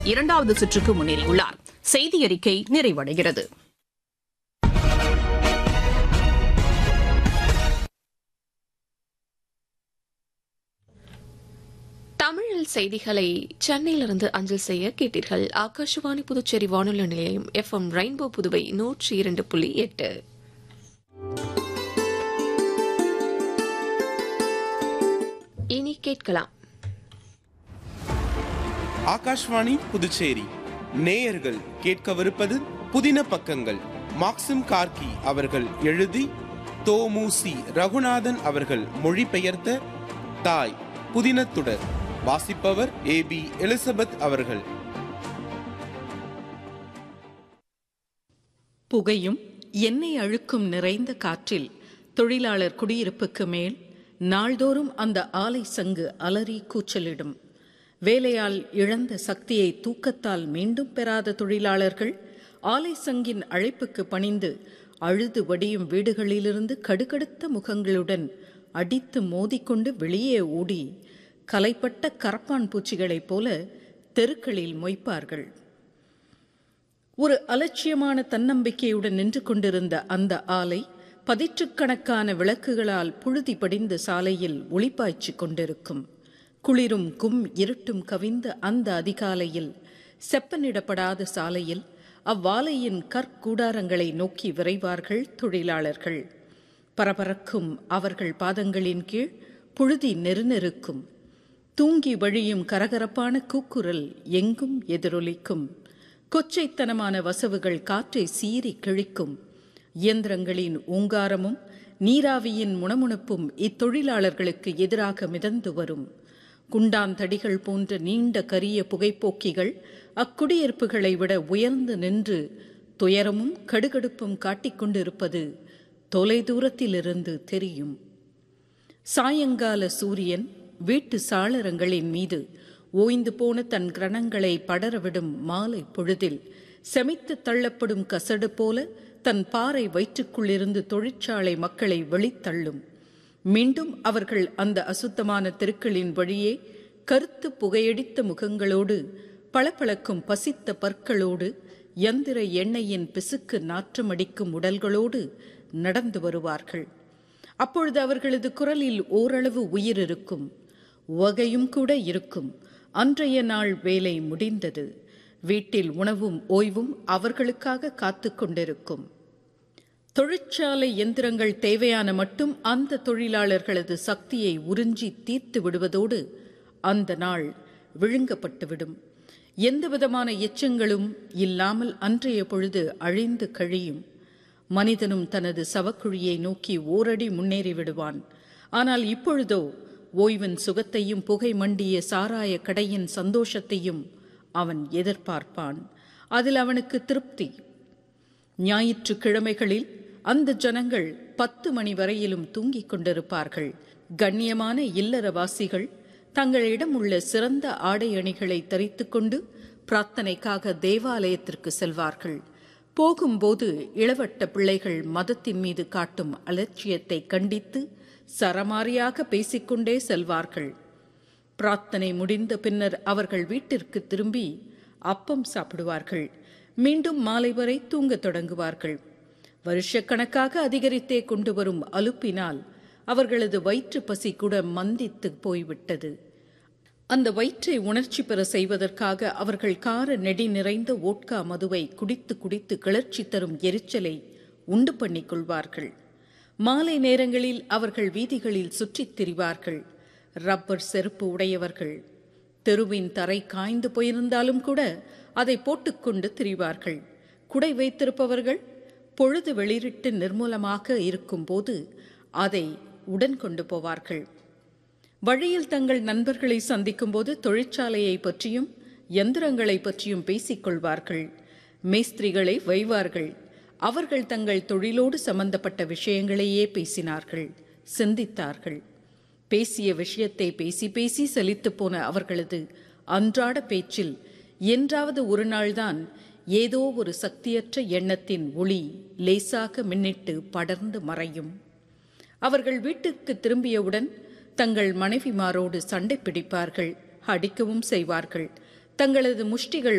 இரண்டாவது சுற்றுக்கு முன்னேறியுள்ளார் செய்தி அறிக்கை நிறைவடைகிறது தமிழில் செய்திகளை சென்னையிலிருந்து அஞ்சல் செய்ய கேட்டீர்கள் ஆகாஷவாணி புதுச்சேரி வானொலி நிலையம் எஃப் எம் ரெயின்போ புதுவை நூற்றி இரண்டு புள்ளி எட்டு இனி கேட்கலாம் ஆகாஷ்வாணி புதுச்சேரி நேயர்கள் கேட்கவிருப்பது புதின பக்கங்கள் மாக்சிம் கார்கி அவர்கள் எழுதி தோமுசி ரகுநாதன் அவர்கள் மொழிபெயர்த்த தாய் புதினத்துடர் வாசிப்பவர் ஏ பி எலிசபெத் அவர்கள் புகையும் எண்ணெய் அழுக்கும் நிறைந்த காற்றில் தொழிலாளர் குடியிருப்புக்கு மேல் நாள்தோறும் அந்த ஆலை சங்கு அலறி கூச்சலிடும் வேலையால் இழந்த சக்தியை தூக்கத்தால் மீண்டும் பெறாத தொழிலாளர்கள் ஆலை சங்கின் அழைப்புக்கு பணிந்து அழுது வடியும் வீடுகளிலிருந்து கடுகடுத்த முகங்களுடன் அடித்து மோதிக்கொண்டு வெளியே ஓடி கலைப்பட்ட கரப்பான் பூச்சிகளைப் போல தெருக்களில் மொய்ப்பார்கள் ஒரு அலட்சியமான தன்னம்பிக்கையுடன் நின்று கொண்டிருந்த அந்த ஆலை பதிற்றுக்கணக்கான விளக்குகளால் புழுதி படிந்த சாலையில் ஒளிப்பாய்ச்சி கொண்டிருக்கும் குளிரும் கும் இருட்டும் கவிந்த அந்த அதிகாலையில் செப்பனிடப்படாத சாலையில் அவ்வாலையின் கற்கூடாரங்களை நோக்கி விரைவார்கள் தொழிலாளர்கள் பரபரக்கும் அவர்கள் பாதங்களின் கீழ் புழுதி நெருநெருக்கும் தூங்கி வழியும் கரகரப்பான கூக்குரல் எங்கும் எதிரொலிக்கும் கொச்சைத்தனமான வசவுகள் காற்றை சீறி கிழிக்கும் இயந்திரங்களின் ஓங்காரமும் நீராவியின் முணமுணுப்பும் இத்தொழிலாளர்களுக்கு எதிராக மிதந்து வரும் குண்டாந்தடிகள் போன்ற நீண்ட கரிய புகைப்போக்கிகள் அக்குடியிருப்புகளை விட உயர்ந்து நின்று துயரமும் கடுகடுப்பும் காட்டிக்கொண்டிருப்பது தொலைதூரத்திலிருந்து தெரியும் சாயங்கால சூரியன் வீட்டு சாளரங்களின் மீது ஓய்ந்து போன தன் கிரணங்களை படரவிடும் மாலை பொழுதில் செமித்து தள்ளப்படும் கசடு போல தன் பாறை வயிற்றுக்குள்ளிருந்து தொழிற்சாலை மக்களை வெளித்தள்ளும் மீண்டும் அவர்கள் அந்த அசுத்தமான தெருக்களின் வழியே கருத்து புகையடித்த முகங்களோடு பளபளக்கும் பசித்த பற்களோடு யந்திர எண்ணெயின் பிசுக்கு நாற்றமடிக்கும் உடல்களோடு நடந்து வருவார்கள் அப்பொழுது அவர்களது குரலில் ஓரளவு உயிர் இருக்கும் வகையும் கூட இருக்கும் அன்றைய நாள் வேலை முடிந்தது வீட்டில் உணவும் ஓய்வும் அவர்களுக்காக காத்து கொண்டிருக்கும் தொழிற்சாலை எந்திரங்கள் தேவையான மட்டும் அந்த தொழிலாளர்களது சக்தியை உறிஞ்சி தீர்த்து விடுவதோடு அந்த நாள் விழுங்கப்பட்டுவிடும் எந்தவிதமான எச்சங்களும் இல்லாமல் அன்றைய பொழுது அழிந்து கழியும் மனிதனும் தனது சவக்குழியை நோக்கி ஓரடி முன்னேறி விடுவான் ஆனால் இப்பொழுதோ ஓய்வின் சுகத்தையும் புகை மண்டிய சாராய கடையின் சந்தோஷத்தையும் அவன் எதிர்பார்ப்பான் அதில் அவனுக்கு திருப்தி ஞாயிற்றுக்கிழமைகளில் அந்த ஜனங்கள் பத்து மணி வரையிலும் தூங்கிக் கொண்டிருப்பார்கள் கண்ணியமான இல்லறவாசிகள் தங்களிடம் உள்ள சிறந்த ஆடை அணிகளை தரித்துக்கொண்டு பிரார்த்தனைக்காக தேவாலயத்திற்கு செல்வார்கள் போகும்போது இளவட்ட பிள்ளைகள் மதத்தின் மீது காட்டும் அலட்சியத்தை கண்டித்து சரமாரியாக பேசிக்கொண்டே செல்வார்கள் பிரார்த்தனை முடிந்த பின்னர் அவர்கள் வீட்டிற்கு திரும்பி அப்பம் சாப்பிடுவார்கள் மீண்டும் மாலை வரை தூங்கத் தொடங்குவார்கள் வருஷக்கணக்காக அதிகரித்தே கொண்டு வரும் அலுப்பினால் அவர்களது வயிற்று பசி கூட மந்தித்து போய்விட்டது அந்த வயிற்றை உணர்ச்சி பெற செய்வதற்காக அவர்கள் கார நெடி நிறைந்த ஓட்கா மதுவை குடித்து குடித்து கிளர்ச்சி தரும் எரிச்சலை உண்டு பண்ணிக் கொள்வார்கள் மாலை நேரங்களில் அவர்கள் வீதிகளில் சுற்றித் திரிவார்கள் ரப்பர் செருப்பு உடையவர்கள் தெருவின் தரை காய்ந்து போயிருந்தாலும் கூட அதை போட்டுக்கொண்டு திரிவார்கள் குடை வைத்திருப்பவர்கள் பொழுது வெளிரிட்டு நிர்மூலமாக இருக்கும்போது அதை உடன் கொண்டு போவார்கள் வழியில் தங்கள் நண்பர்களை சந்திக்கும்போது தொழிற்சாலையை பற்றியும் எந்திரங்களை பற்றியும் பேசிக்கொள்வார்கள் மேஸ்திரிகளை வைவார்கள் அவர்கள் தங்கள் தொழிலோடு சம்பந்தப்பட்ட விஷயங்களையே பேசினார்கள் சிந்தித்தார்கள் பேசிய விஷயத்தை பேசி பேசி செலித்துப் போன அவர்களது அன்றாட பேச்சில் என்றாவது ஒரு நாள்தான் ஏதோ ஒரு சக்தியற்ற எண்ணத்தின் ஒளி லேசாக மின்னிட்டு படர்ந்து மறையும் அவர்கள் வீட்டுக்கு திரும்பியவுடன் தங்கள் மனைவிமாரோடு சண்டை பிடிப்பார்கள் அடிக்கவும் செய்வார்கள் தங்களது முஷ்டிகள்